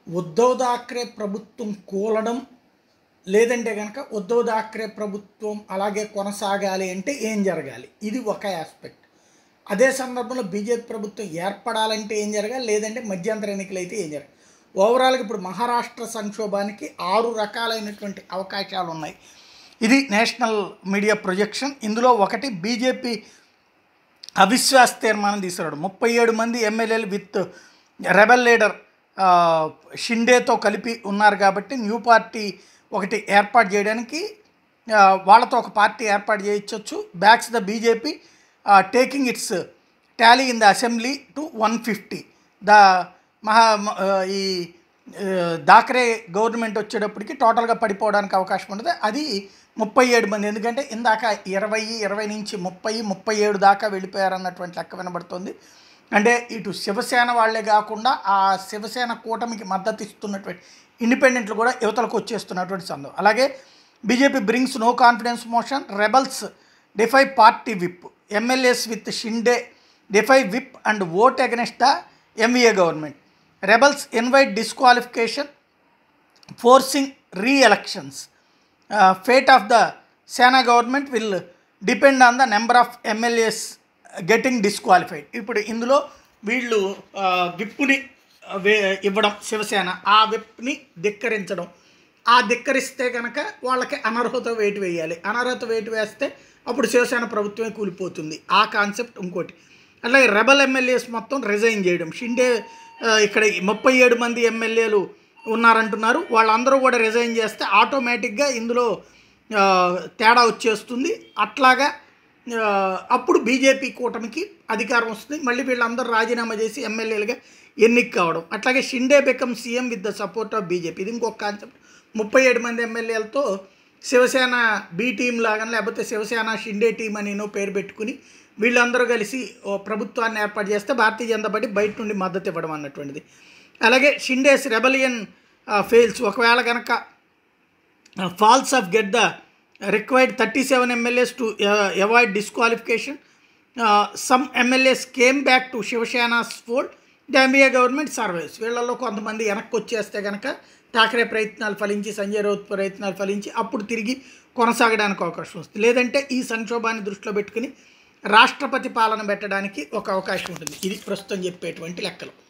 ఉద్ధవ్ థాక్రే ప్రభుత్వం కూలడం లేదంటే కనుక ఉద్ధవ్ థాక్రే ప్రభుత్వం అలాగే కొనసాగాలి అంటే ఏం జరగాలి ఇది ఒక ఆస్పెక్ట్ అదే సందర్భంలో బీజేపీ ప్రభుత్వం ఏర్పడాలంటే ఏం జరగాలి లేదంటే మధ్యంతర ఎన్నికలు అయితే ఏం జరగాలి ఓవరాల్గా ఇప్పుడు మహారాష్ట్ర సంక్షోభానికి ఆరు రకాలైనటువంటి అవకాశాలు ఉన్నాయి ఇది నేషనల్ మీడియా ప్రొజెక్షన్ ఇందులో ఒకటి బీజేపీ అవిశ్వాస తీర్మానం తీసుకురావడం ముప్పై ఏడు మంది ఎమ్మెల్యేలు విత్ రెబల్ లీడర్ ఆ, షిండేతో కలిపి ఉన్నారు కాబట్టి న్యూ పార్టీ ఒకటి ఏర్పాటు చేయడానికి ఆ, వాళ్ళతో ఒక పార్టీ ఏర్పాటు చేయించవచ్చు backs the BJP taking its tally in the assembly to one fifty the Maha మ- ఆ, ఈ ఆ, దాకరే గవర్నమెంట్ వచ్చేటప్పటికి టోటల్గా పడిపోవడానికి అవకాశం ఉంటుంది అది ముప్పై ఏడు మంది ఎందుకంటే ఇందాక ఇరవై ఇరవై నుంచి ముప్పై ముప్పై ఏడు దాకా వెళ్ళిపోయారన్నటువంటి లెక్క వినబడుతుంది అంటే ఇటు శివసేన వాళ్ళే కాకుండా ఆ శివసేన కూటమికి మద్దతు ఇస్తున్నటువంటి ఇండిపెండెంట్లు కూడా యువతలకు వచ్చేస్తున్నటువంటి సందర్భం అలాగే BJP brings no confidence motion rebels defy party whip MLAs with Shinde defy whip and vote against the MVA government rebels invite disqualification forcing re elections fate of the Sena government will depend on the number of MLAs getting disqualified ఇప్పుడు ఇందులో వీళ్ళు ఆ, విప్పుని ఆ, వే- ఇవ్వడం శివసేన ఆ విప్ని ధిక్కరించడం ఆ ధిక్కరిస్తే కనుక వాళ్ళకి అనర్హత వేటు వేయాలి అనర్హత వేటు వేస్తే అప్పుడు శివసేన ప్రభుత్వమే కూలిపోతుంది ఆ కాన్సెప్ట్ ఇంకోటి అలాగే రెబల్ ఎమ్మెల్యేస్ మొత్తం రిజైన్ చేయడం షిండే ఆ, ఇక్కడ ముప్పై ఏడు మంది ఎమ్మెల్యేలు ఉన్నారంటున్నారు వాళ్ళందరూ కూడా రిజైన్ చేస్తే ఆటోమేటిక్గా ఇందులో ఆ, తేడా వచ్చేస్తుంది అట్లాగా ఆ, అప్పుడు బీజేపీ కూటమికి అధికారం వస్తుంది మళ్ళీ వీళ్ళందరూ రాజీనామా చేసి ఎమ్మెల్యేలుగా ఎన్నిక కావడం అట్లాగే Shinde become CM with the support of BJP ఇది ఇంకొక కాన్సెప్ట్ ముప్పై ఏడు మంది ఎమ్మెల్యేలతో శివసేన బి టీం లాగా లేకపోతే శివసేన షిండే టీం అని ఎన్నో పేరు పెట్టుకుని వీళ్ళందరూ కలిసి ఓ ప్రభుత్వాన్ని ఏర్పాటు చేస్తే భారతీయ జనతా పార్టీ బయట నుండి మద్దతు ఇవ్వడం అన్నటువంటిది అలాగే షిండేస్ రెబలియన్ ఫెయిల్స్ ఒకవేళ కనుక falls of get the required thirty seven MLAs to avoid disqualification some MLAs came back to శివసేనాస్ fold the MBA government service వీళ్ళల్లో కొంతమంది వెనక్కి వచ్చేస్తే కనుక ఠాకరే ప్రయత్నాలు ఫలించి సంజయ్ రౌత్ ప్రయత్నాలు ఫలించి అప్పుడు తిరిగి కొనసాగడానికి అవకాశం వస్తుంది లేదంటే ఈ సంక్షోభాన్ని దృష్టిలో పెట్టుకుని రాష్ట్రపతి పాలన పెట్టడానికి ఒక అవకాశం ఉంటుంది ఇది ప్రస్తుతం చెప్పేటువంటి లెక్కలు